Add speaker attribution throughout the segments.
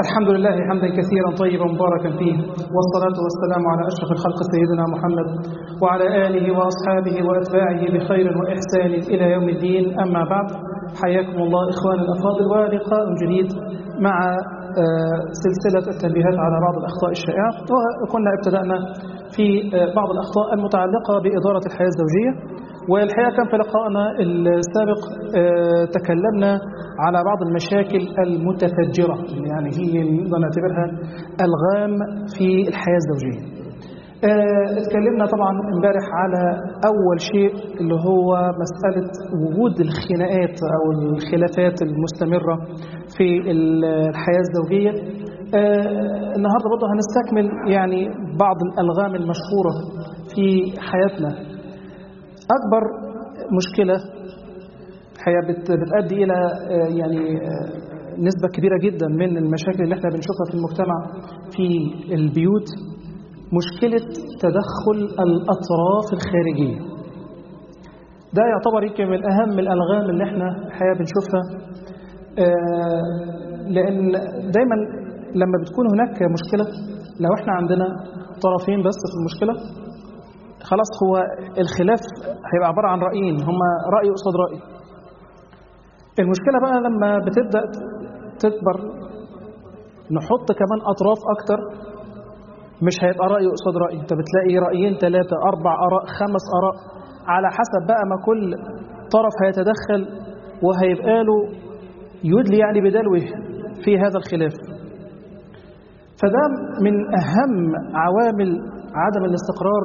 Speaker 1: الحمد لله حمدا كثيرا طيبا مباركا فيه والصلاة والسلام على أشرف الخلق سيدنا محمد وعلى آله وأصحابه وأتباعه بخير وإحسان إلى يوم الدين أما بعد حياكم الله إخواني الأفاضل ولقاء جديد مع سلسلة التنبيهات على بعض الأخطاء الشائعة وكنا ابتدأنا في بعض الأخطاء المتعلقة بإدارة الحياة الزوجية والحقيقة كان في لقائنا السابق تكلمنا على بعض المشاكل المتفجرة يعني هي نقدر نعتبرها ألغام في الحياة الزوجية اتكلمنا طبعا امبارح على أول شيء اللي هو مسألة وجود الخناقات أو الخلافات المستمرة في الحياة الزوجية النهاردة برضه هنستكمل يعني بعض الألغام المشهورة في حياتنا أكبر مشكلة الحقيقة بتؤدي إلى يعني نسبة كبيرة جدا من المشاكل اللي احنا بنشوفها في المجتمع في البيوت مشكلة تدخل الأطراف الخارجية ده يعتبر يمكن من أهم الألغام اللي احنا الحقيقة بنشوفها لأن دايما لما بتكون هناك مشكلة لو احنا عندنا طرفين بس في المشكلة خلاص هو الخلاف هيبقى عبارة عن رأيين هما رأي قصاد رأي المشكلة بقى لما بتبدأ تكبر نحط كمان أطراف أكتر مش هيبقى رأي قصاد رأي انت بتلاقي رأيين ثلاثة أربع آراء خمس آراء على حسب بقى ما كل طرف هيتدخل وهيبقى له يدلي يعني بدلوه في هذا الخلاف فده من أهم عوامل عدم الاستقرار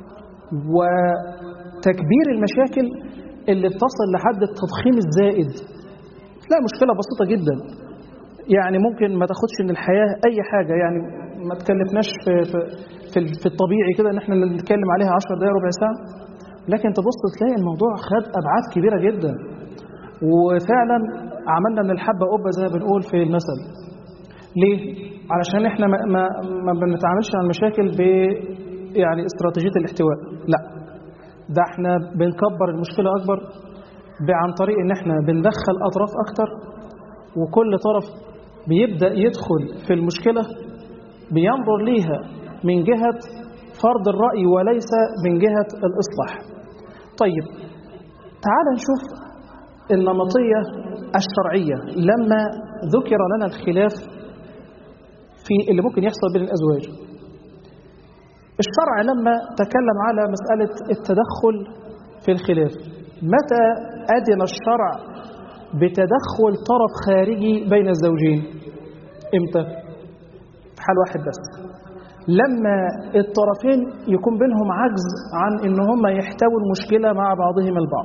Speaker 1: وتكبير المشاكل اللي بتصل لحد التضخيم الزائد لا مشكلة بسيطة جدا يعني ممكن ما تاخدش من الحياة أي حاجة يعني ما تكلفناش في, في, في الطبيعي كده ان احنا نتكلم عليها 10 دقايق ربع ساعة لكن تبص تلاقي الموضوع خد أبعاد كبيرة جدا وفعلا عملنا من الحبة قبة زي ما بنقول في المثل ليه؟ علشان احنا ما, ما, ما بنتعاملش مع المشاكل ب يعني استراتيجية الاحتواء لا ده احنا بنكبر المشكلة أكبر عن طريق ان احنا بندخل أطراف أكتر وكل طرف بيبدأ يدخل في المشكلة بينظر ليها من جهة فرض الرأي وليس من جهة الإصلاح طيب تعال نشوف النمطية الشرعية لما ذكر لنا الخلاف في اللي ممكن يحصل بين الأزواج الشرع لما تكلم على مسألة التدخل في الخلاف متى أذن الشرع بتدخل طرف خارجي بين الزوجين امتى في حال واحد بس لما الطرفين يكون بينهم عجز عن ان هم يحتووا المشكلة مع بعضهم البعض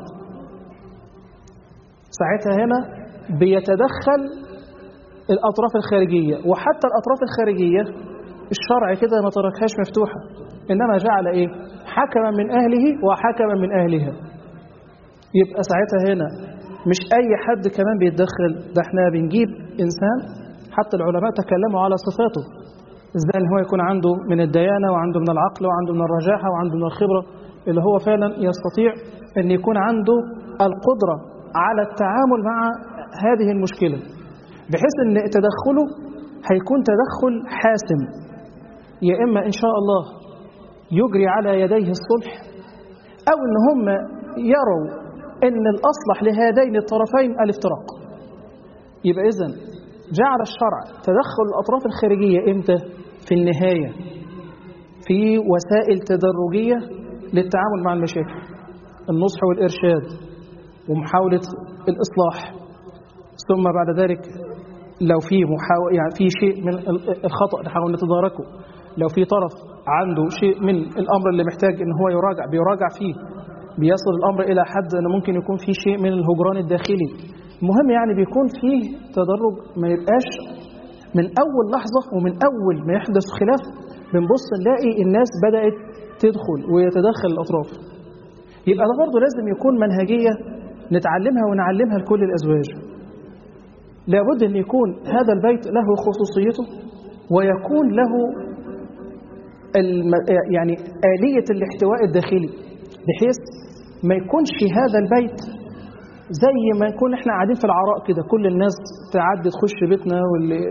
Speaker 1: ساعتها هنا بيتدخل الأطراف الخارجية وحتى الأطراف الخارجية الشرع كده ما تركهاش مفتوحة إنما جعل إيه حكما من أهله وحكما من أهلها يبقى ساعتها هنا مش أي حد كمان بيتدخل ده احنا بنجيب إنسان حتى العلماء تكلموا على صفاته ازاي ان هو يكون عنده من الديانة وعنده من العقل وعنده من الرجاحة وعنده من الخبرة اللي هو فعلا يستطيع ان يكون عنده القدرة على التعامل مع هذه المشكلة بحيث ان تدخله هيكون تدخل حاسم يا إما إن شاء الله يجري على يديه الصلح أو إن هم يروا إن الأصلح لهذين الطرفين الافتراق يبقى إذن جعل الشرع تدخل الأطراف الخارجية إمتى؟ في النهاية في وسائل تدرجية للتعامل مع المشاكل النصح والإرشاد ومحاولة الإصلاح ثم بعد ذلك لو في محاول يعني في شيء من الخطأ نحاول نتداركه لو في طرف عنده شيء من الأمر اللي محتاج إن هو يراجع بيراجع فيه بيصل الأمر إلى حد أنه ممكن يكون في شيء من الهجران الداخلي المهم يعني بيكون فيه تدرج ما يبقاش من أول لحظة ومن أول ما يحدث خلاف بنبص نلاقي الناس بدأت تدخل ويتدخل الأطراف يبقى ده برضه لازم يكون منهجية نتعلمها ونعلمها لكل الأزواج لابد أن يكون هذا البيت له خصوصيته ويكون له الم... يعني آلية الاحتواء الداخلي بحيث ما يكونش هذا البيت زي ما يكون احنا قاعدين في العراء كده كل الناس تعدي تخش بيتنا واللي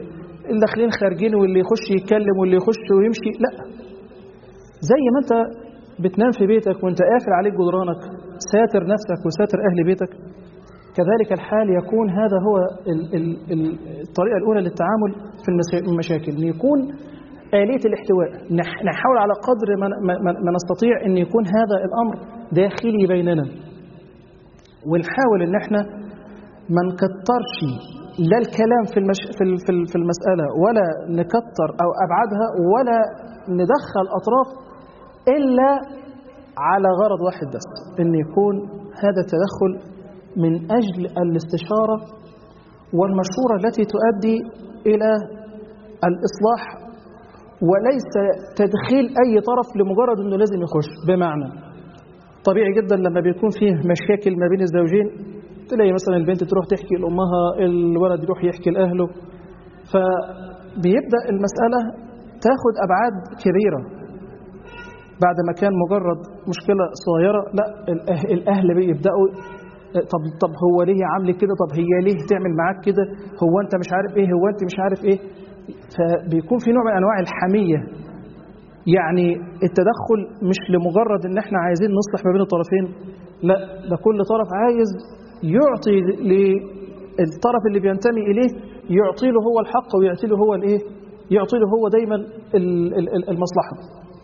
Speaker 1: اللي داخلين خارجين واللي يخش يتكلم واللي يخش ويمشي لا زي ما انت بتنام في بيتك وانت قافل عليك جدرانك ساتر نفسك وساتر اهل بيتك كذلك الحال يكون هذا هو ال ال ال الطريقه الاولى للتعامل في المشاكل ان يكون آلية الاحتواء نحاول على قدر ما, ما, ما نستطيع أن يكون هذا الأمر داخلي بيننا ونحاول أن احنا ما نكترش لا الكلام في, المش... في, في, في المسألة ولا نكتر أو أبعدها ولا ندخل أطراف إلا على غرض واحد بس أن يكون هذا التدخل من أجل الاستشارة والمشورة التي تؤدي إلى الإصلاح وليس تدخيل أي طرف لمجرد أنه لازم يخش بمعنى طبيعي جدا لما بيكون فيه مشاكل ما بين الزوجين تلاقي مثلا البنت تروح تحكي لأمها الولد يروح يحكي لأهله فبيبدأ المسألة تاخد أبعاد كبيرة بعد ما كان مجرد مشكلة صغيرة لا الأهل بيبدأوا طب طب هو ليه عامل كده طب هي ليه تعمل معاك كده هو انت مش عارف ايه هو انت مش عارف ايه فبيكون في نوع من انواع الحميه يعني التدخل مش لمجرد ان احنا عايزين نصلح ما بين الطرفين لا ده كل طرف عايز يعطي للطرف اللي بينتمي اليه يعطي له هو الحق ويعطي له هو الايه يعطي له هو دايما المصلحه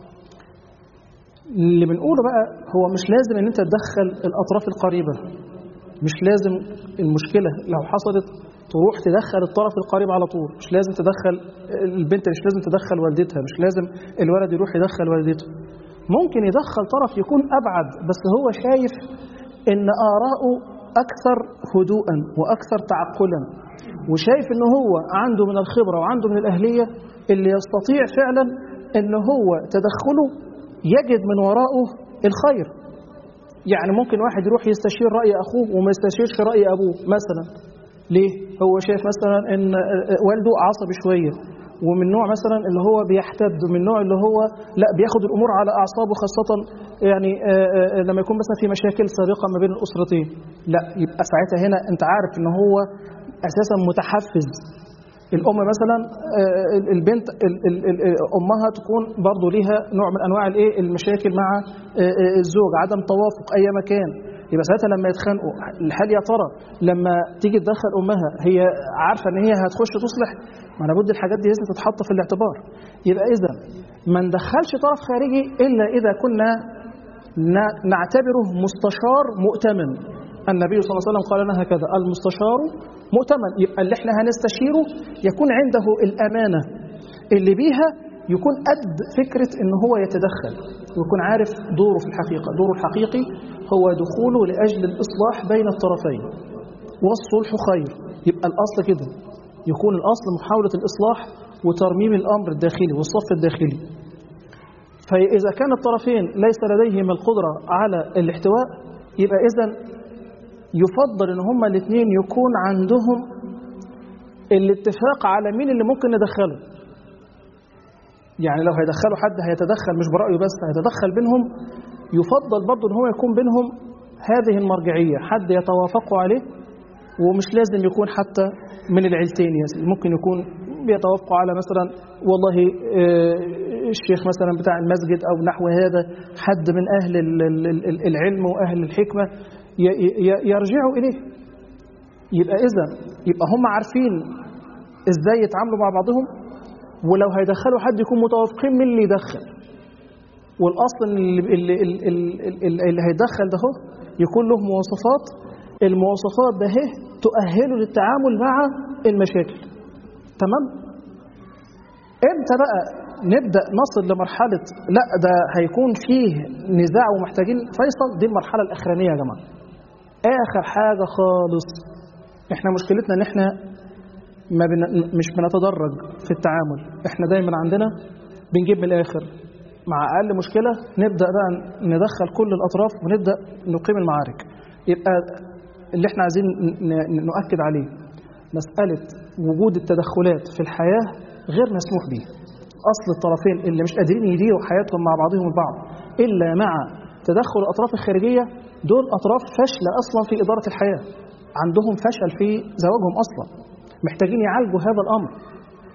Speaker 1: اللي بنقوله بقى هو مش لازم ان انت تدخل الاطراف القريبه مش لازم المشكله لو حصلت تروح تدخل الطرف القريب على طول مش لازم تدخل البنت مش لازم تدخل والدتها مش لازم الولد يروح يدخل والدته ممكن يدخل طرف يكون أبعد بس هو شايف إن آراءه أكثر هدوءا وأكثر تعقلا وشايف إن هو عنده من الخبرة وعنده من الأهلية اللي يستطيع فعلا إن هو تدخله يجد من وراءه الخير يعني ممكن واحد يروح يستشير رأي أخوه وما يستشيرش رأي أبوه مثلا ليه؟ هو شايف مثلا ان والده عصبي شويه ومن نوع مثلا اللي هو بيحتد ومن نوع اللي هو لا بياخد الامور على اعصابه خاصه يعني لما يكون مثلا في مشاكل سابقه ما بين الاسرتين لا يبقى ساعتها هنا انت عارف ان هو اساسا متحفز الام مثلا البنت امها تكون برضه ليها نوع من انواع الايه المشاكل مع الزوج عدم توافق اي مكان يبقى ساعتها لما يتخانقوا هل يا ترى لما تيجي تدخل امها هي عارفه ان هي هتخش تصلح ما لابد الحاجات دي لازم تتحط في الاعتبار يبقى اذا ما ندخلش طرف خارجي الا اذا كنا نعتبره مستشار مؤتمن النبي صلى الله عليه وسلم قال لنا هكذا المستشار مؤتمن يبقى اللي احنا هنستشيره يكون عنده الامانه اللي بيها يكون قد فكرة ان هو يتدخل ويكون عارف دوره في الحقيقة دوره الحقيقي هو دخوله لأجل الإصلاح بين الطرفين والصلح خير يبقى الأصل كده يكون الأصل محاولة الإصلاح وترميم الأمر الداخلي والصف الداخلي فإذا كان الطرفين ليس لديهما القدرة على الاحتواء يبقى إذا يفضل ان هما الاثنين يكون عندهم الاتفاق على مين اللي ممكن ندخله يعني لو هيدخلوا حد هيتدخل مش برأيه بس هيتدخل بينهم يفضل برضه ان هو يكون بينهم هذه المرجعية حد يتوافقوا عليه ومش لازم يكون حتى من العيلتين يعني ممكن يكون بيتوافقوا على مثلا والله الشيخ مثلا بتاع المسجد او نحو هذا حد من اهل العلم واهل الحكمه يرجعوا اليه يبقى اذا يبقى هم عارفين ازاي يتعاملوا مع بعضهم ولو هيدخلوا حد يكون متوافقين مين اللي يدخل والاصل اللي, اللي, اللي, اللي هيدخل ده هو يكون له مواصفات المواصفات ده هي تؤهله للتعامل مع المشاكل تمام امتى بقى نبدا نصل لمرحله لا ده هيكون فيه نزاع ومحتاجين فيصل دي المرحله الاخرانيه يا جماعه اخر حاجه خالص احنا مشكلتنا ان احنا ما بن... مش بنتدرج في التعامل احنا دايما عندنا بنجيب من الاخر مع اقل مشكله نبدا بقى ندخل كل الاطراف ونبدا نقيم المعارك يبقى اللي احنا عايزين نؤكد عليه مساله وجود التدخلات في الحياه غير مسموح به اصل الطرفين اللي مش قادرين يديروا حياتهم مع بعضهم البعض الا مع تدخل الاطراف الخارجيه دول اطراف فاشله اصلا في اداره الحياه عندهم فشل في زواجهم اصلا محتاجين يعالجوا هذا الامر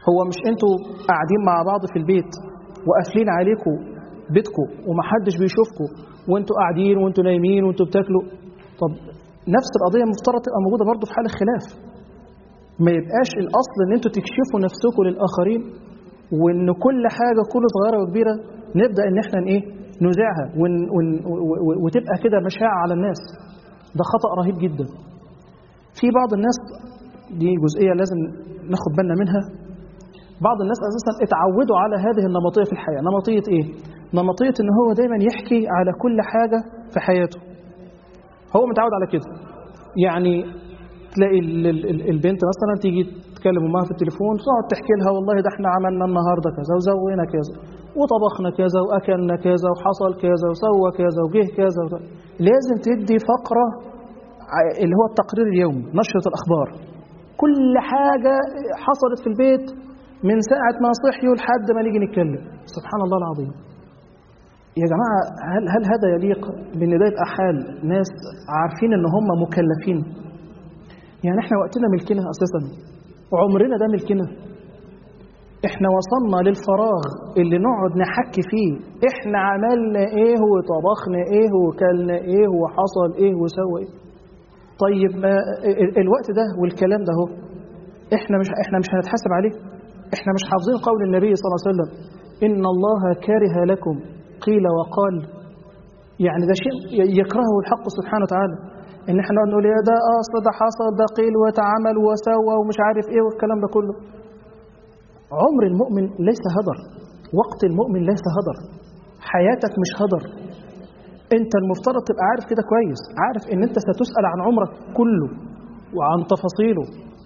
Speaker 1: هو مش انتوا قاعدين مع بعض في البيت وقافلين عليكم بيتكم ومحدش بيشوفكم وانتوا قاعدين وانتوا نايمين وانتوا بتاكلوا طب نفس القضيه مفترض تبقى موجوده برضه في حال الخلاف ما يبقاش الاصل ان انتوا تكشفوا نفسكم للاخرين وان كل حاجه كل صغيره وكبيره نبدا ان احنا ايه نذيعها ون ون وتبقى كده مشاعه على الناس ده خطا رهيب جدا في بعض الناس دي جزئيه لازم ناخد بالنا منها بعض الناس اساسا اتعودوا على هذه النمطيه في الحياه نمطيه ايه نمطيه ان هو دايما يحكي على كل حاجه في حياته هو متعود على كده يعني تلاقي البنت مثلا تيجي تكلم امها في التليفون تقعد تحكي لها والله ده احنا عملنا النهارده كذا وزوينا كذا وطبخنا كذا واكلنا كذا وحصل كذا وسوى كذا وجه كذا وكذا. لازم تدي فقره اللي هو التقرير اليومي نشره الاخبار كل حاجه حصلت في البيت من ساعه ما صحيوا لحد ما نيجي نتكلم سبحان الله العظيم يا جماعه هل هل هذا يليق بان ده يبقى حال ناس عارفين ان هم مكلفين يعني احنا وقتنا ملكنا اساسا وعمرنا ده ملكنا احنا وصلنا للفراغ اللي نقعد نحكي فيه احنا عملنا ايه وطبخنا ايه وكلنا ايه وحصل ايه وسوى ايه طيب ما الوقت ده والكلام ده هو احنا مش احنا مش هنتحاسب عليه احنا مش حافظين قول النبي صلى الله عليه وسلم ان الله كره لكم قيل وقال يعني ده شيء يكرهه الحق سبحانه وتعالى ان احنا نقول يا ده اصل ده حصل ده قيل وتعمل وسوى ومش عارف ايه والكلام ده كله عمر المؤمن ليس هدر وقت المؤمن ليس هدر حياتك مش هدر انت المفترض تبقى عارف كده كويس عارف ان انت ستسأل عن عمرك كله وعن تفاصيله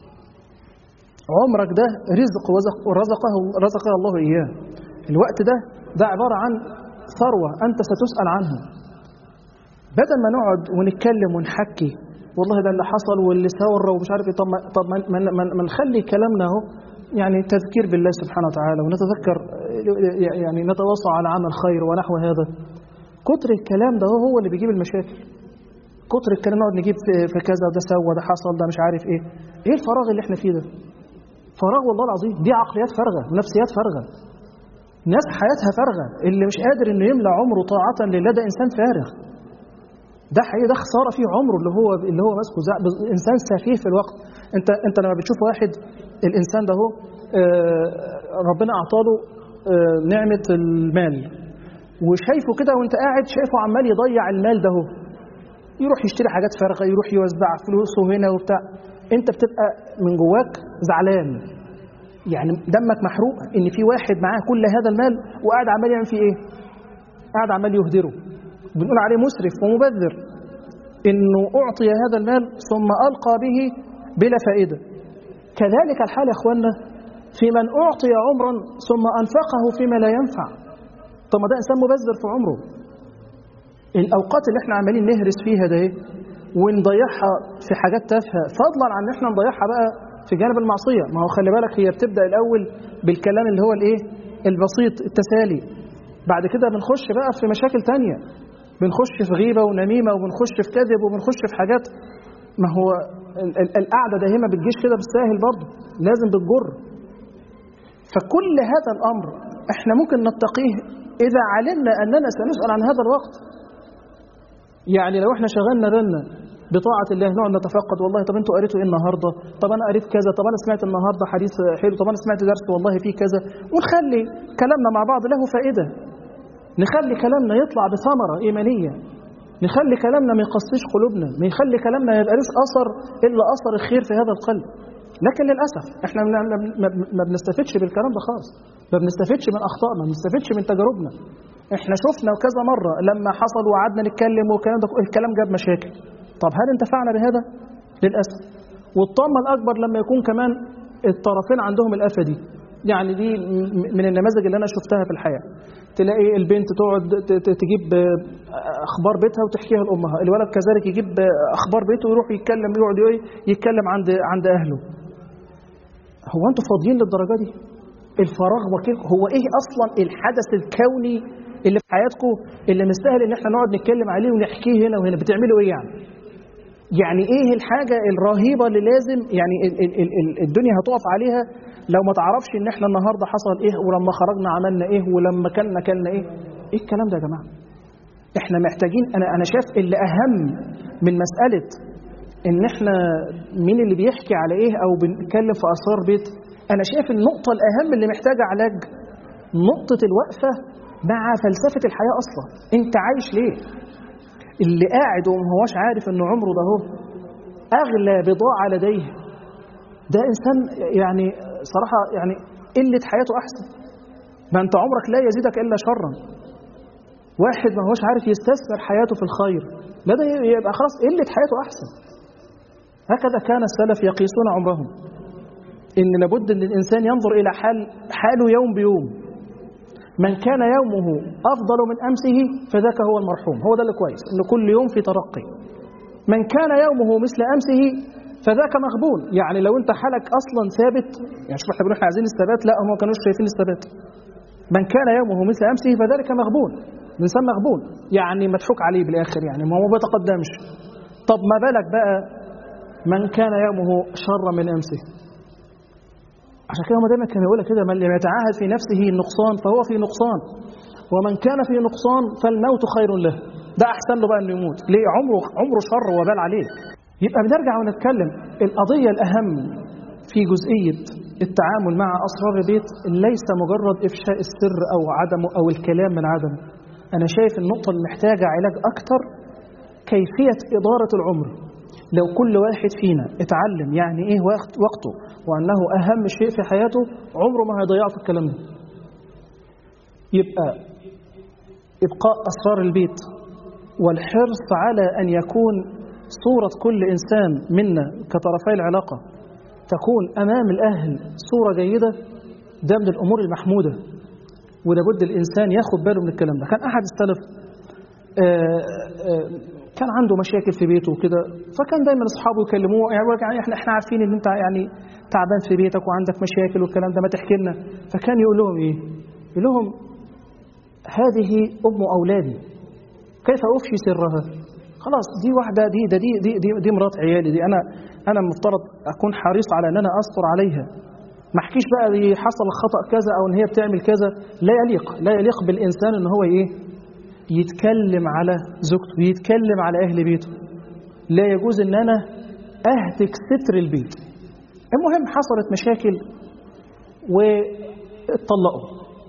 Speaker 1: عمرك ده رزق ورزقه رزقه الله اياه الوقت ده ده عبارة عن ثروة انت ستسأل عنها بدل ما نقعد ونتكلم ونحكي والله ده اللي حصل واللي سور ومش عارف ايه طب ما طب ما نخلي كلامنا اهو يعني تذكير بالله سبحانه وتعالى ونتذكر يعني نتواصى على عمل خير ونحو هذا كتر الكلام ده هو اللي بيجيب المشاكل كتر الكلام نقعد نجيب في كذا ده سوى ده حصل ده مش عارف ايه ايه الفراغ اللي احنا فيه ده فراغ والله العظيم دي عقليات فارغه ونفسيات فارغه ناس حياتها فارغه اللي مش قادر انه يملى عمره طاعه لله ده انسان فارغ ده حقيقي ده خساره فيه عمره اللي هو اللي هو ماسكه انسان سفيه في الوقت انت انت لما بتشوف واحد الانسان ده هو ربنا اعطاله نعمه المال وشايفه كده وانت قاعد شايفه عمال يضيع المال ده هو يروح يشتري حاجات فارغه يروح يوزع فلوسه هنا وبتاع انت بتبقى من جواك زعلان يعني دمك محروق ان في واحد معاه كل هذا المال وقاعد عمال يعمل فيه ايه قاعد عمال يهدره بنقول عليه مسرف ومبذر انه اعطي هذا المال ثم القى به بلا فائده كذلك الحال يا اخوانا في من اعطي عمرا ثم انفقه فيما لا ينفع طب ما ده انسان مبذر في عمره الاوقات اللي احنا عمالين نهرس فيها ده ايه ونضيعها في حاجات تافهه فضلا عن ان احنا نضيعها بقى في جانب المعصيه ما هو خلي بالك هي بتبدا الاول بالكلام اللي هو الايه البسيط التسالي بعد كده بنخش بقى في مشاكل تانية بنخش في غيبة ونميمة وبنخش في كذب وبنخش في حاجات ما هو القعدة دايما بتجيش كده بالساهل برضه لازم بتجر فكل هذا الأمر احنا ممكن نتقيه إذا علمنا أننا سنسأل عن هذا الوقت يعني لو احنا شغلنا بالنا بطاعة الله نقعد نتفقد والله طب انتوا قريتوا ايه النهارده؟ طب انا قريت كذا، طب انا سمعت النهارده حديث حلو، طب انا سمعت درس والله فيه كذا، ونخلي كلامنا مع بعض له فائدة. نخلي كلامنا يطلع بثمرة إيمانية. نخلي كلامنا ما يقصيش قلوبنا، ما يخلي كلامنا ما يبقالوش أثر إلا أثر الخير في هذا القلب. لكن للأسف احنا ما بنستفدش بالكلام ده خالص. ما بنستفدش من أخطائنا، ما بنستفدش من تجاربنا. احنا شفنا كذا مرة لما حصل وقعدنا نتكلم والكلام ده الكلام جاب مشاكل. طب هل انتفعنا بهذا؟ للأسف والطامة الأكبر لما يكون كمان الطرفين عندهم الآفة دي يعني دي من النماذج اللي أنا شفتها في الحياة تلاقي البنت تقعد تجيب أخبار بيتها وتحكيها لأمها الولد كذلك يجيب أخبار بيته ويروح يتكلم يقعد يتكلم عند عند أهله هو أنتوا فاضيين للدرجة دي؟ الفراغ وكيل هو إيه أصلا الحدث الكوني اللي في حياتكم اللي مستاهل إن إحنا نقعد نتكلم عليه ونحكيه هنا وهنا بتعملوا إيه يعني؟ يعني ايه الحاجة الرهيبة اللي لازم يعني ال ال ال ال الدنيا هتقف عليها لو ما تعرفش ان احنا النهاردة حصل ايه ولما خرجنا عملنا ايه ولما كلنا كلنا ايه ايه الكلام ده يا جماعة احنا محتاجين انا انا شايف اللي اهم من مسألة ان احنا مين اللي بيحكي على ايه او بنتكلم في اسرار بيت انا شايف النقطة الاهم اللي محتاجة علاج نقطة الوقفة مع فلسفة الحياة اصلا انت عايش ليه اللي قاعد وما هوش عارف ان عمره ده هو اغلى بضاعة لديه ده انسان يعني صراحة يعني قلة حياته احسن ما انت عمرك لا يزيدك الا شرا واحد ما هوش عارف يستثمر حياته في الخير لا ده يبقى خلاص قلة حياته احسن هكذا كان السلف يقيسون عمرهم ان لابد ان الانسان ينظر الى حال حاله يوم بيوم من كان يومه أفضل من أمسه فذاك هو المرحوم هو ده اللي كويس إن كل يوم في ترقي من كان يومه مثل أمسه فذاك مغبون يعني لو أنت حالك أصلا ثابت يعني شوف احنا بنقول احنا عايزين الثبات لا هم ما كانوش شايفين الثبات من كان يومه مثل أمسه فذلك مغبون الإنسان مغبون يعني مضحوك عليه بالآخر يعني ما هو ما بيتقدمش طب ما بالك بقى من كان يومه شر من أمسه عشان كده هم دايما كانوا يقولوا كده من لم يتعاهد في نفسه النقصان فهو في نقصان ومن كان في نقصان فالموت خير له ده احسن له بقى انه يموت ليه عمره عمره شر وبال عليه يبقى بنرجع ونتكلم القضيه الاهم في جزئيه التعامل مع اسرار البيت ليس مجرد افشاء السر او عدمه او الكلام من عدمه انا شايف النقطه اللي محتاجه علاج اكتر كيفيه اداره العمر لو كل واحد فينا اتعلم يعني ايه وقت وقته وانه اهم شيء في حياته عمره ما هيضيعه في الكلام ده يبقى ابقاء اسرار البيت والحرص على ان يكون صورة كل انسان منا كطرفي العلاقة تكون امام الاهل صورة جيدة ده من الامور المحمودة ولابد الانسان ياخد باله من الكلام ده كان احد السلف آآ آآ كان عنده مشاكل في بيته وكده فكان دايما اصحابه يكلموه يعني احنا احنا عارفين ان انت يعني تعبان في بيتك وعندك مشاكل والكلام ده ما تحكي لنا فكان يقول لهم ايه؟ يقول لهم هذه ام اولادي كيف افشي سرها؟ خلاص دي واحده دي ده دي دي دي, دي مرات عيالي دي انا انا المفترض اكون حريص على ان انا استر عليها ما احكيش بقى دي حصل خطا كذا او ان هي بتعمل كذا لا يليق لا يليق بالانسان ان هو ايه يتكلم على زوجته يتكلم على أهل بيته لا يجوز أن أنا أهتك ستر البيت المهم حصلت مشاكل واتطلقوا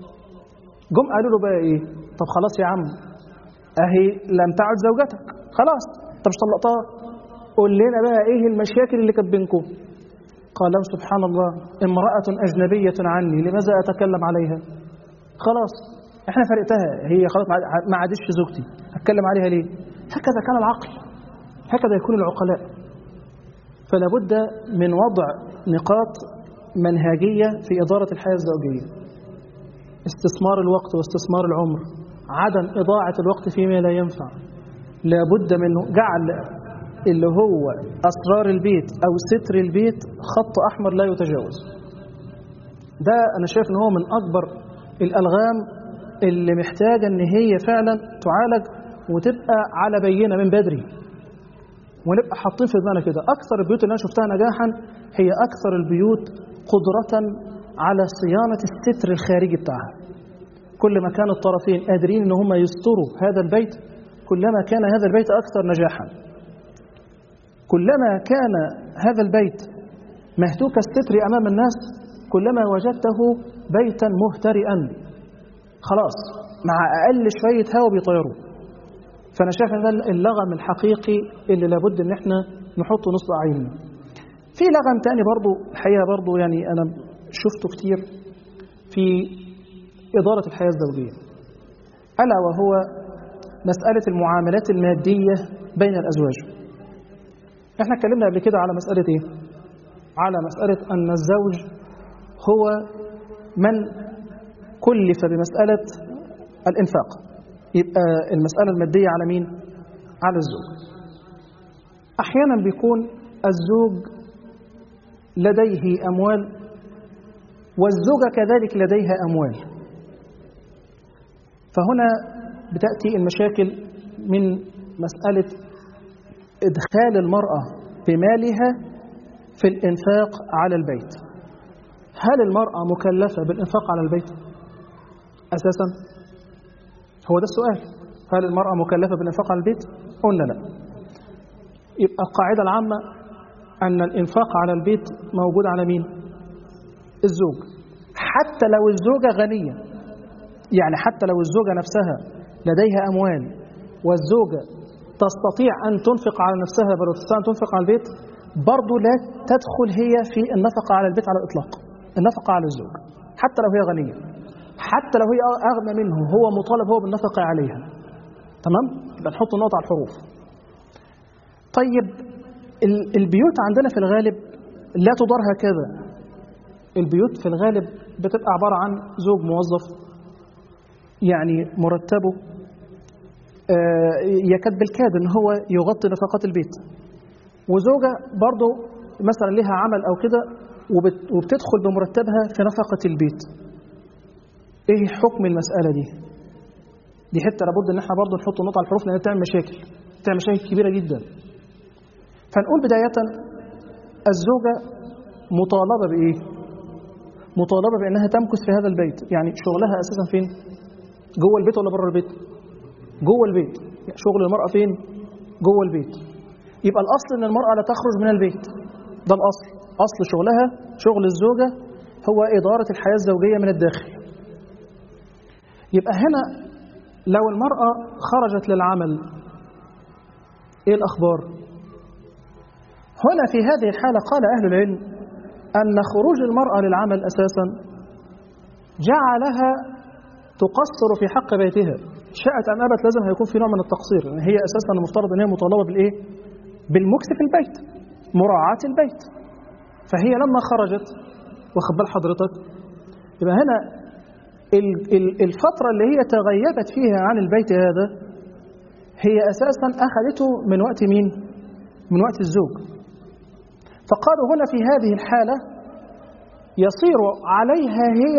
Speaker 1: جم قالوا له بقى إيه طب خلاص يا عم أهي لم تعد زوجتك خلاص طب مش طلقتها قول لنا بقى إيه المشاكل اللي كانت بينكم قال له سبحان الله امرأة أجنبية عني لماذا أتكلم عليها خلاص احنا فرقتها هي خلاص ما عادش زوجتي هتكلم عليها ليه هكذا كان العقل هكذا يكون العقلاء فلا بد من وضع نقاط منهجية في إدارة الحياة الزوجية استثمار الوقت واستثمار العمر عدم إضاعة الوقت فيما لا ينفع لا بد من جعل اللي هو أسرار البيت أو ستر البيت خط أحمر لا يتجاوز ده أنا شايف أنه هو من أكبر الألغام اللي محتاجة ان هي فعلا تعالج وتبقى على بينة من بدري ونبقى حاطين في دماغنا كده أكثر البيوت اللي أنا شفتها نجاحا هي أكثر البيوت قدرة على صيانة الستر الخارجي بتاعها كل ما كان الطرفين قادرين ان هم يستروا هذا البيت كلما كان هذا البيت أكثر نجاحا كلما كان هذا البيت مهتوك الستر أمام الناس كلما وجدته بيتا مهترئا خلاص مع أقل شوية هوا بيطيروا فأنا شايف ان ده اللغم الحقيقي اللي لابد ان احنا نحطه نصب أعيننا في لغم تاني برضو الحقيقة برضو يعني أنا شفته كتير في إدارة الحياة الزوجية ألا وهو مسألة المعاملات المادية بين الأزواج احنا اتكلمنا قبل كده على مسألة ايه على مسألة أن الزوج هو من كلف بمسألة الإنفاق يبقى المسألة المادية على مين؟ على الزوج أحيانا بيكون الزوج لديه أموال والزوجة كذلك لديها أموال فهنا بتأتي المشاكل من مسألة إدخال المرأة بمالها في الإنفاق على البيت هل المرأة مكلفة بالإنفاق على البيت؟ أساسا هو ده السؤال هل المرأة مكلفة بالإنفاق على البيت؟ قلنا لا يبقى القاعدة العامة أن الإنفاق على البيت موجود على مين؟ الزوج حتى لو الزوجة غنية يعني حتى لو الزوجة نفسها لديها أموال والزوجة تستطيع أن تنفق على نفسها بل تستطيع أن تنفق على البيت برضو لا تدخل هي في النفقة على البيت على الإطلاق النفقة على الزوج حتى لو هي غنية حتى لو هي أغنى منه هو مطالب هو بالنفقة عليها تمام؟ يبقى نحط النقطة على الحروف طيب البيوت عندنا في الغالب لا تدار هكذا البيوت في الغالب بتبقى عبارة عن زوج موظف يعني مرتبه يكاد بالكاد ان هو يغطي نفقات البيت وزوجة برضه مثلا لها عمل او كده وبتدخل بمرتبها في نفقة البيت ايه حكم المسألة دي دي حتة لابد ان احنا برضه نحط النقطة على الحروف لانها بتعمل مشاكل بتعمل مشاكل كبيرة جدا فنقول بداية الزوجة مطالبة بإيه؟ مطالبة بأنها تمكث في هذا البيت يعني شغلها أساسا فين؟ جوه البيت ولا بره البيت؟ جوه البيت يعني شغل المرأة فين؟ جوه البيت يبقى الأصل أن المرأة لا تخرج من البيت ده الأصل أصل شغلها شغل الزوجة هو إدارة الحياة الزوجية من الداخل يبقى هنا لو المرأة خرجت للعمل إيه الأخبار؟ هنا في هذه الحالة قال أهل العلم أن خروج المرأة للعمل أساسا جعلها تقصر في حق بيتها شاءت أم أبت لازم هيكون في نوع من التقصير لأن هي أساسا المفترض أن هي مطالبة بالإيه؟ بالمكس في البيت مراعاة البيت فهي لما خرجت واخد بال حضرتك يبقى هنا الفترة اللي هي تغيبت فيها عن البيت هذا هي أساسا أخذته من وقت مين؟ من وقت الزوج فقالوا هنا في هذه الحالة يصير عليها هي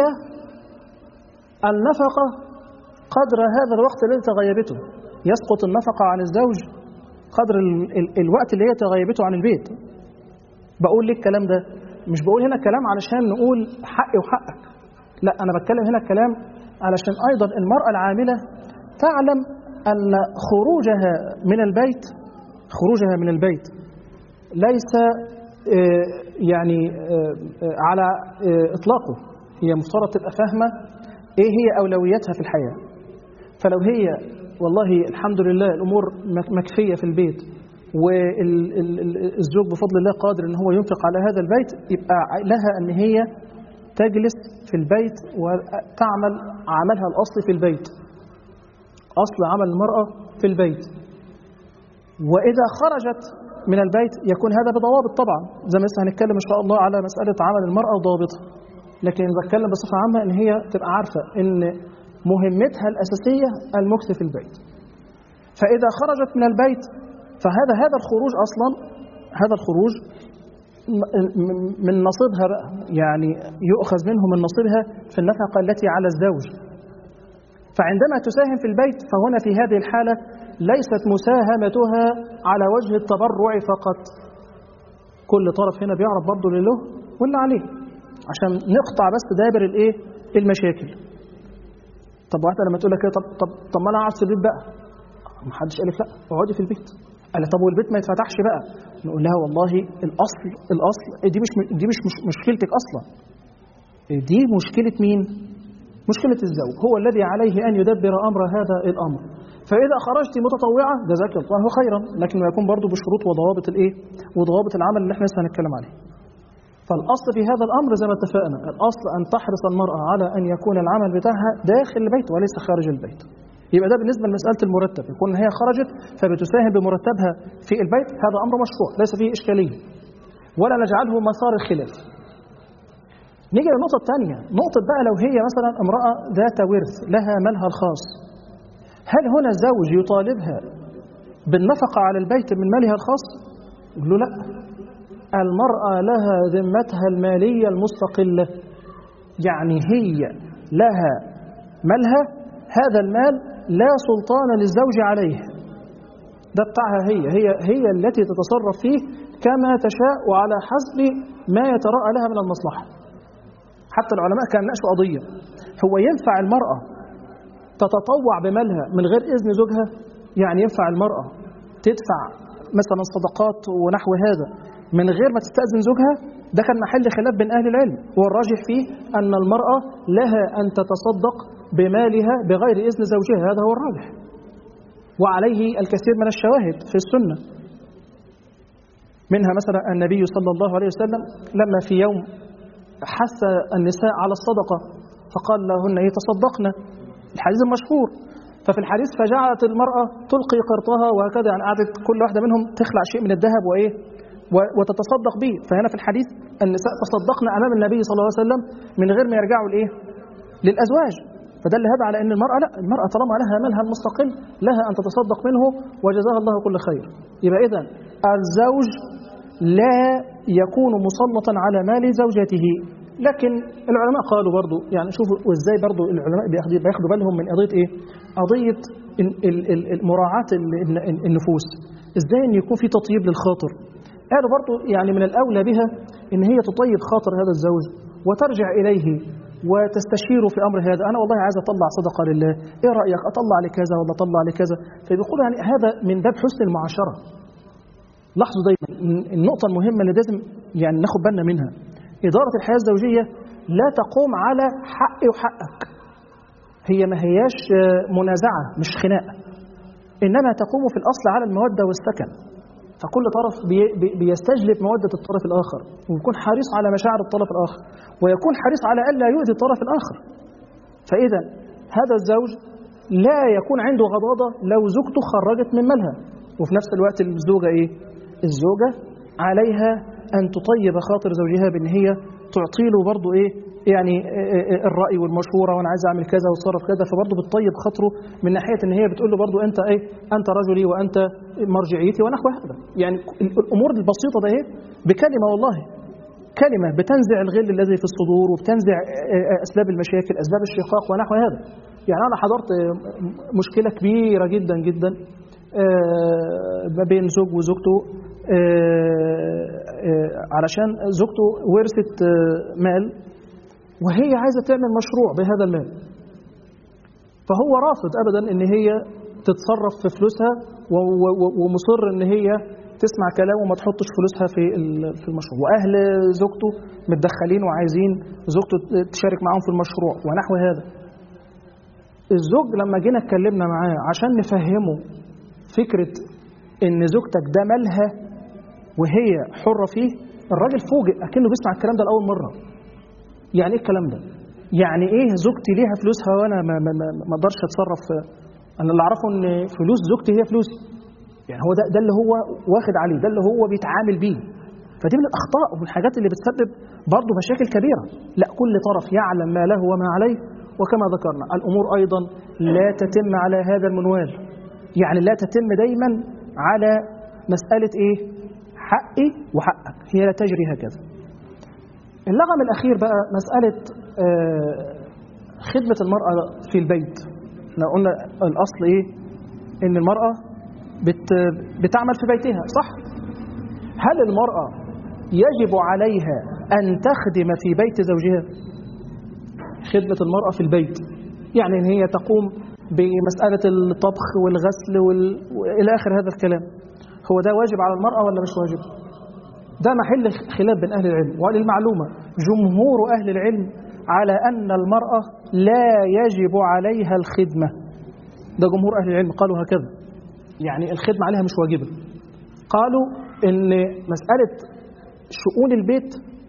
Speaker 1: النفقة قدر هذا الوقت الذي تغيبته يسقط النفقة عن الزوج قدر ال ال الوقت اللي هي تغيبته عن البيت بقول ليه الكلام ده مش بقول هنا كلام علشان نقول حقي وحقك لا أنا بتكلم هنا الكلام علشان أيضا المرأة العاملة تعلم أن خروجها من البيت خروجها من البيت ليس يعني على إطلاقه هي مفترض تبقى فاهمة إيه هي أولوياتها في الحياة فلو هي والله الحمد لله الأمور مكفية في البيت والزوج بفضل الله قادر ان هو ينفق على هذا البيت يبقى لها ان هي تجلس في البيت وتعمل عملها الاصلي في البيت اصل عمل المراه في البيت واذا خرجت من البيت يكون هذا بضوابط طبعا زي ما لسه هنتكلم ان شاء الله على مساله عمل المراه وضوابطها لكن بتكلم بصفه عامه ان هي تبقى عارفه ان مهمتها الاساسيه المكث في البيت فاذا خرجت من البيت فهذا هذا الخروج اصلا هذا الخروج من نصيبها بقى يعني يؤخذ منه من نصيبها في النفقه التي على الزوج فعندما تساهم في البيت فهنا في هذه الحاله ليست مساهمتها على وجه التبرع فقط كل طرف هنا بيعرف برضه اللي له واللي عليه عشان نقطع بس دابر الايه المشاكل طب واحده لما تقول لك ايه طب طب طب ما انا اقعد في البيت بقى ما حدش قال لك لا اقعدي في البيت قال طب والبيت ما يتفتحش بقى نقول لها والله الاصل الاصل دي مش دي مش مشكلتك اصلا دي مشكله مين مشكله الزوج هو الذي عليه ان يدبر امر هذا الامر فاذا خرجت متطوعه جزاك الله خيرا لكن يكون برضه بشروط وضوابط الايه وضوابط العمل اللي احنا لسه هنتكلم عليه فالاصل في هذا الامر زي ما اتفقنا الاصل ان تحرص المراه على ان يكون العمل بتاعها داخل البيت وليس خارج البيت يبقى ده بالنسبه لمساله المرتب يكون هي خرجت فبتساهم بمرتبها في البيت هذا امر مشروع ليس فيه اشكاليه ولا نجعله مسار الخلاف نيجي للنقطه الثانيه نقطه بقى لو هي مثلا امراه ذات ورث لها مالها الخاص هل هنا الزوج يطالبها بالنفقه على البيت من مالها الخاص يقول له لا المراه لها ذمتها الماليه المستقله يعني هي لها مالها هذا المال لا سلطان للزوج عليه ده بتاعها هي هي هي التي تتصرف فيه كما تشاء وعلى حسب ما يتراءى لها من المصلحة حتى العلماء كان ناقشوا قضية هو ينفع المرأة تتطوع بمالها من غير إذن زوجها يعني ينفع المرأة تدفع مثلا صدقات ونحو هذا من غير ما تستأذن زوجها ده كان محل خلاف بين أهل العلم والراجح فيه أن المرأة لها أن تتصدق بمالها بغير إذن زوجها هذا هو الراجح وعليه الكثير من الشواهد في السنة منها مثلا النبي صلى الله عليه وسلم لما في يوم حث النساء على الصدقة فقال لهن يتصدقن الحديث المشهور ففي الحديث فجعلت المرأة تلقي قرطها وهكذا يعني قعدت كل واحدة منهم تخلع شيء من الذهب وإيه وتتصدق به فهنا في الحديث النساء تصدقن أمام النبي صلى الله عليه وسلم من غير ما يرجعوا لإيه للأزواج فدل هذا على أن المرأة لا المرأة طالما لها مالها المستقل لها أن تتصدق منه وجزاها الله كل خير يبقى إذا الزوج لا يكون مسلطا على مال زوجته لكن العلماء قالوا برضو يعني شوفوا وازاي برضو العلماء بياخدوا بالهم من قضيه ايه؟ قضيه مراعاه النفوس ازاي ان يكون في تطيب للخاطر قالوا برضو يعني من الاولى بها ان هي تطيب خاطر هذا الزوج وترجع اليه وتستشيره في امر هذا انا والله عايز اطلع صدقه لله ايه رايك اطلع لكذا ولا اطلع لكذا فبيقولوا يعني هذا من باب حسن المعاشره لاحظوا دايما النقطه المهمه اللي لازم يعني ناخد بالنا منها إدارة الحياة الزوجية لا تقوم على حقي وحقك هي ما هياش منازعة مش خناقة إنما تقوم في الأصل على المودة والسكن فكل طرف بي بيستجلب مودة الطرف الآخر ويكون حريص على مشاعر الطرف الآخر ويكون حريص على ألا يؤذي الطرف الآخر فإذا هذا الزوج لا يكون عنده غضاضة لو زوجته خرجت من مالها وفي نفس الوقت الزوجة إيه؟ الزوجة عليها أن تطيب خاطر زوجها بأن هي تعطي له برضه إيه يعني الرأي والمشورة وأنا عايز أعمل كذا وأتصرف كذا فبرضه بتطيب خاطره من ناحية أن هي بتقول له برضه أنت إيه أنت رجلي وأنت مرجعيتي ونحو هذا يعني الأمور البسيطة ده إيه بكلمة والله كلمة بتنزع الغل الذي في الصدور وبتنزع أسباب المشاكل أسباب الشقاق ونحو هذا يعني أنا حضرت مشكلة كبيرة جدا جدا ما بين زوج وزوجته علشان زوجته ورثت مال وهي عايزة تعمل مشروع بهذا المال فهو رافض أبدا إن هي تتصرف في فلوسها ومصر إن هي تسمع كلامه وما تحطش فلوسها في في المشروع وأهل زوجته متدخلين وعايزين زوجته تشارك معاهم في المشروع ونحو هذا الزوج لما جينا اتكلمنا معاه عشان نفهمه فكرة إن زوجتك ده مالها وهي حرة فيه الراجل فوجئ أكنه بيسمع الكلام ده لأول مرة يعني إيه الكلام ده؟ يعني إيه زوجتي ليها فلوسها وأنا ما ما ما أقدرش أتصرف أنا اللي أعرفه إن فلوس زوجتي هي فلوسي يعني هو ده ده اللي هو واخد عليه ده اللي هو بيتعامل بيه فدي من الأخطاء ومن الحاجات اللي بتسبب برضه مشاكل كبيرة لا كل طرف يعلم ما له وما عليه وكما ذكرنا الأمور أيضا لا تتم على هذا المنوال يعني لا تتم دايما على مسألة إيه حقي وحقك هي لا تجري هكذا اللغم الأخير بقى مسألة خدمة المرأة في البيت احنا قلنا الأصل إيه إن المرأة بت بتعمل في بيتها صح هل المرأة يجب عليها أن تخدم في بيت زوجها خدمة المرأة في البيت يعني إن هي تقوم بمسألة الطبخ والغسل وال... وإلى آخر هذا الكلام هو ده واجب على المرأة ولا مش واجب ده محل خلاف بين أهل العلم وللمعلومة جمهور أهل العلم على أن المرأة لا يجب عليها الخدمة ده جمهور أهل العلم قالوا هكذا يعني الخدمة عليها مش واجبة قالوا إن مسألة شؤون البيت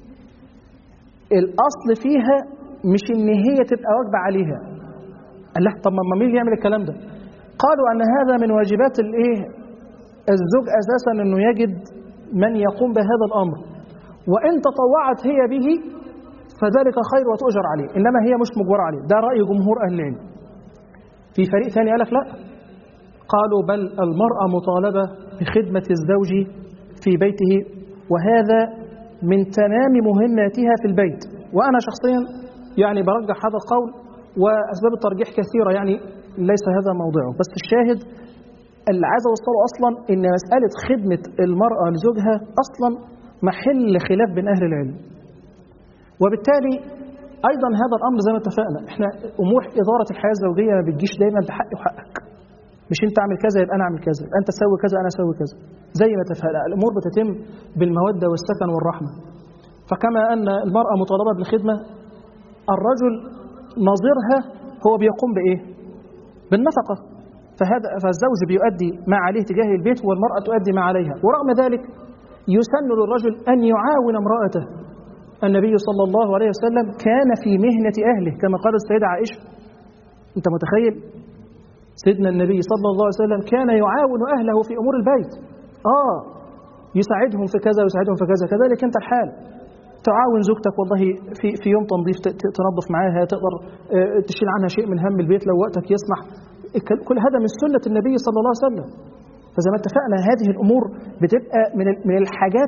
Speaker 1: الأصل فيها مش إن هي تبقى واجبة عليها قال لها طب ما مين اللي يعمل الكلام ده قالوا أن هذا من واجبات الإيه الزوج أساسا أنه يجد من يقوم بهذا الأمر وإن تطوعت هي به فذلك خير وتؤجر عليه إنما هي مش مجبرة عليه ده رأي جمهور أهل العلم في فريق ثاني قال لك لا قالوا بل المرأة مطالبة بخدمة الزوج في بيته وهذا من تمام مهماتها في البيت وأنا شخصيا يعني برجح هذا القول وأسباب الترجيح كثيرة يعني ليس هذا موضعه بس الشاهد اللي عايز اوصله اصلا ان مساله خدمه المراه لزوجها اصلا محل خلاف بين اهل العلم وبالتالي ايضا هذا الامر زي ما اتفقنا احنا امور اداره الحياه الزوجيه ما بتجيش دايما بحقي وحقك مش انت اعمل كذا يبقى انا اعمل كذا يبقى انت تسوي كذا انا اسوي كذا زي ما اتفقنا الامور بتتم بالموده والسكن والرحمه فكما ان المراه مطالبه بالخدمه الرجل نظيرها هو بيقوم بايه بالنفقه فهذا فالزوج بيؤدي ما عليه تجاه البيت والمراه تؤدي ما عليها ورغم ذلك يسن للرجل ان يعاون امراته النبي صلى الله عليه وسلم كان في مهنه اهله كما قالت السيده عائشه انت متخيل سيدنا النبي صلى الله عليه وسلم كان يعاون أهله في أمور البيت آه يساعدهم في كذا ويساعدهم في كذا كذلك أنت الحال تعاون زوجتك والله في في يوم تنظيف تنظف معاها تقدر تشيل عنها شيء من هم البيت لو وقتك يسمح كل هذا من سنة النبي صلى الله عليه وسلم فزي ما اتفقنا هذه الأمور بتبقى من من الحاجات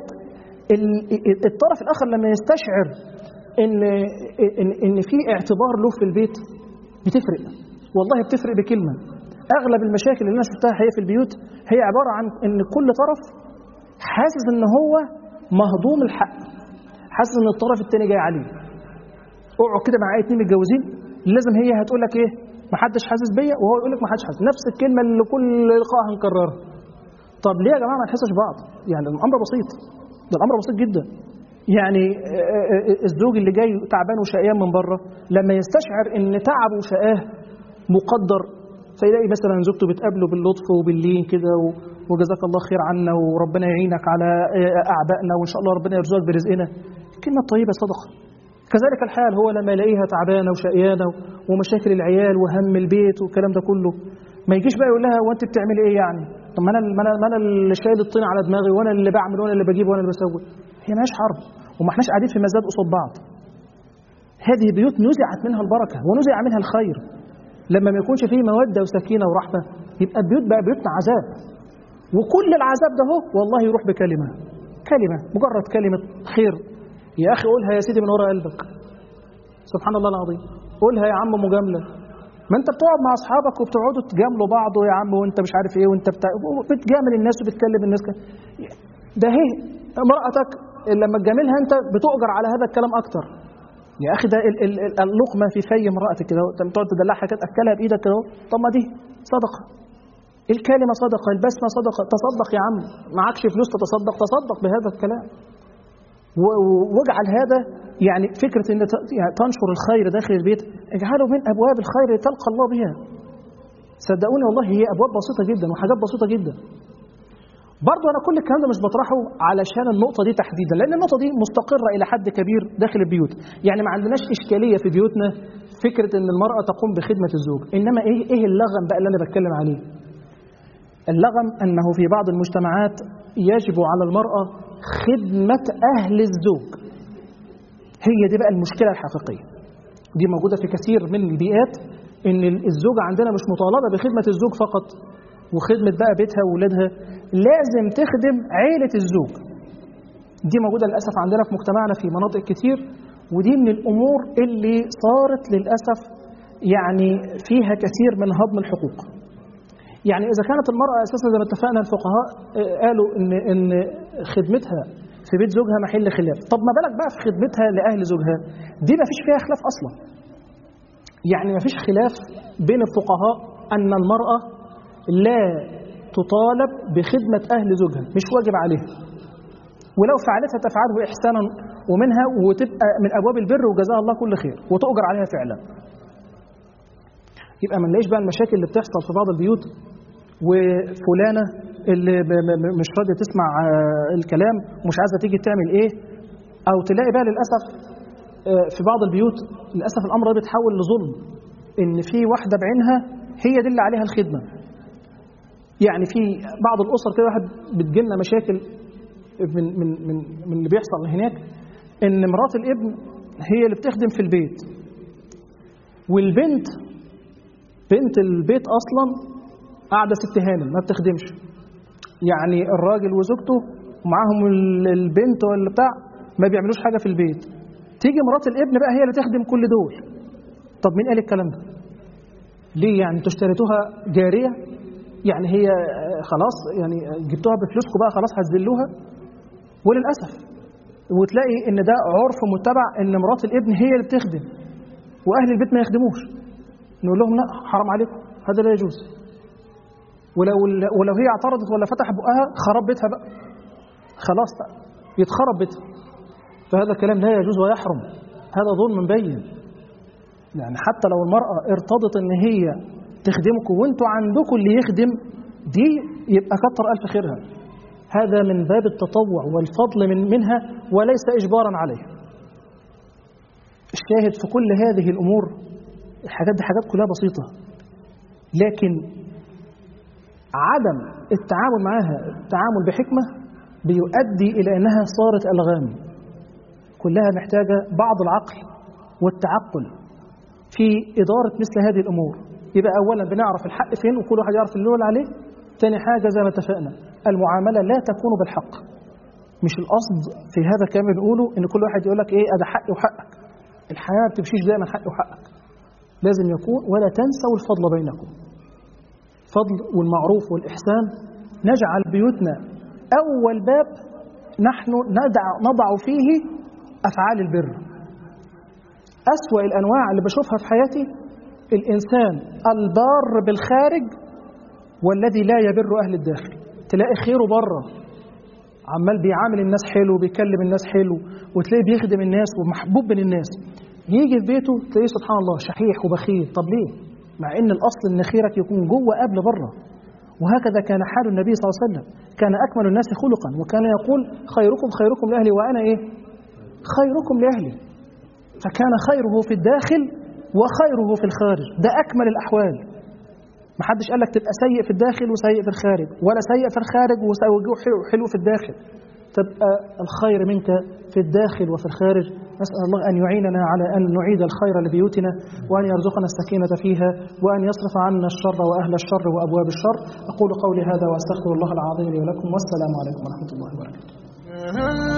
Speaker 1: الطرف الآخر لما يستشعر إن إن إن في اعتبار له في البيت بتفرق والله بتفرق بكلمة أغلب المشاكل اللي أنا شفتها هي في البيوت هي عبارة عن إن كل طرف حاسس إن هو مهضوم الحق حاسس إن الطرف التاني جاي عليه اقعد كده مع أي اتنين متجوزين لازم هي هتقول لك إيه محدش حاسس بيا وهو يقول لك محدش حاسس نفس الكلمة اللي كل لقاء هنكررها طب ليه يا جماعة ما نحسش بعض يعني الأمر بسيط ده الأمر بسيط جدا يعني الزوج اللي جاي تعبان وشقيان من بره لما يستشعر ان تعبه وشقاه مقدر فيلاقي مثلا زوجته بتقابله باللطف وباللين كده وجزاك الله خير عنا وربنا يعينك على اعبائنا وان شاء الله ربنا يرزقك برزقنا الكلمه الطيبه صدقه كذلك الحال هو لما يلاقيها تعبانه وشقيانه ومشاكل العيال وهم البيت والكلام ده كله ما يجيش بقى يقول لها وانت بتعملي ايه يعني طب ما انا ما انا اللي شايل الطين على دماغي وانا اللي بعمل وانا اللي بجيب وانا اللي بسوي هي ماهيش حرب وما احناش قاعدين في مزاد قصاد بعض هذه بيوت نزعت منها البركه ونزع منها الخير لما ما يكونش فيه موده وسكينه ورحمه يبقى البيوت بقى بيوتنا عذاب وكل العذاب ده هو والله يروح بكلمه كلمه مجرد كلمه خير يا اخي قولها يا سيدي من ورا قلبك سبحان الله العظيم قولها يا عم مجامله ما انت بتقعد مع اصحابك وبتقعدوا تجاملوا بعض يا عم وانت مش عارف ايه وانت بتاع بتجامل الناس وبتكلم الناس كده ده هي امرأتك لما تجاملها انت بتؤجر على هذا الكلام اكتر يا اخي ده ال- ال- ال- اللقمه في في امرأتك كده انت بتقعد تدلعها كده تاكلها بايدك كده طب ما دي صدقه الكلمه صدقه البسمه صدقه تصدق يا عم معكش فلوس تتصدق تصدق بهذا الكلام و- و- واجعل هذا يعني فكره ان ت- يعني تنشر الخير داخل البيت اجعله من ابواب الخير تلقى الله بها صدقوني والله هي ابواب بسيطه جدا وحاجات بسيطه جدا برضه انا كل الكلام ده مش بطرحه علشان النقطه دي تحديدا لان النقطه دي مستقره الى حد كبير داخل البيوت يعني ما عندناش اشكاليه في بيوتنا فكره ان المراه تقوم بخدمه الزوج انما ايه ايه اللغم بقى اللي انا بتكلم عليه اللغم انه في بعض المجتمعات يجب على المراه خدمه اهل الزوج هي دي بقى المشكله الحقيقيه دي موجوده في كثير من البيئات ان الزوجه عندنا مش مطالبه بخدمه الزوج فقط وخدمه بقى بيتها واولادها لازم تخدم عيله الزوج دي موجوده للاسف عندنا في مجتمعنا في مناطق كتير ودي من الامور اللي صارت للاسف يعني فيها كثير من هضم الحقوق يعني اذا كانت المراه اساسا زي ما اتفقنا الفقهاء آه، قالوا ان ان خدمتها في بيت زوجها محل خلاف طب ما بالك بقى في خدمتها لاهل زوجها دي ما فيش فيها خلاف اصلا يعني ما فيش خلاف بين الفقهاء ان المراه لا تطالب بخدمه اهل زوجها مش واجب عليها ولو فعلتها تفعله احسانا ومنها وتبقى من ابواب البر وجزاها الله كل خير وتؤجر عليها فعلا يبقى ما نلاقيش بقى المشاكل اللي بتحصل في بعض البيوت وفلانه اللي ب- ب- ب- مش راضيه تسمع آه، الكلام ومش عايزه تيجي تعمل ايه او تلاقي بقى للاسف آه، في بعض البيوت للاسف الامر ده بيتحول لظلم ان في واحده بعينها هي دي اللي عليها الخدمه يعني في بعض الاسر كده واحد بتجيلنا مشاكل من من من من اللي بيحصل هناك ان مرات الابن هي اللي بتخدم في البيت والبنت بنت البيت اصلا قاعده ست هانم ما بتخدمش يعني الراجل وزوجته ومعاهم ال- البنت ولا بتاع ما بيعملوش حاجه في البيت تيجي مرات الابن بقى هي اللي تخدم كل دول طب مين قال الكلام ده ليه يعني انتوا اشتريتوها جاريه يعني هي خلاص يعني جبتوها بفلوسكم بقى خلاص هتذلوها وللاسف وتلاقي ان ده عرف متبع ان مرات الابن هي اللي بتخدم واهل البيت ما يخدموش نقول لهم لا حرام عليكم هذا لا يجوز ولو ولو هي اعترضت ولا فتح بقها خرب بيتها بقى خلاص بقى يتخرب بيتها فهذا الكلام لا يجوز ويحرم هذا ظلم بين يعني حتى لو المرأة ارتضت ان هي تخدمكم وانتوا عندكم اللي يخدم دي يبقى كتر ألف خيرها هذا من باب التطوع والفضل من منها وليس إجبارا عليه الشاهد في كل هذه الأمور الحاجات دي حاجات كلها بسيطة لكن عدم التعامل معها التعامل بحكمة بيؤدي إلى أنها صارت ألغام كلها محتاجة بعض العقل والتعقل في إدارة مثل هذه الأمور يبقى أولا بنعرف الحق فين وكل واحد يعرف اللي هو عليه تاني حاجة زي ما اتفقنا المعاملة لا تكون بالحق مش القصد في هذا الكلام بنقوله ان كل واحد يقول لك ايه ده حقي وحقك الحياة ما بتمشيش دايما حقي وحقك لازم يكون ولا تنسوا الفضل بينكم فضل والمعروف والإحسان نجعل بيوتنا أول باب نحن ندع, نضع فيه أفعال البر أسوأ الأنواع اللي بشوفها في حياتي الإنسان البار بالخارج والذي لا يبر أهل الداخل تلاقي خيره بره عمال بيعامل الناس حلو بيكلم الناس حلو وتلاقيه بيخدم الناس ومحبوب بين الناس يجي في بيته تلاقيه سبحان الله شحيح وبخيل طب ليه مع ان الاصل ان خيرك يكون جوه قبل بره وهكذا كان حال النبي صلى الله عليه وسلم كان اكمل الناس خلقا وكان يقول خيركم خيركم لاهلي وانا ايه خيركم لاهلي فكان خيره في الداخل وخيره في الخارج ده اكمل الاحوال ما حدش قال لك تبقى سيء في الداخل وسيء في الخارج ولا سيء في الخارج وحلو حلو في الداخل تبقى الخير منك في الداخل وفي الخارج نسأل الله أن يعيننا على أن نعيد الخير لبيوتنا وأن يرزقنا السكينة فيها وأن يصرف عنا الشر وأهل الشر وأبواب الشر أقول قولي هذا وأستغفر الله العظيم لي ولكم والسلام عليكم ورحمة الله وبركاته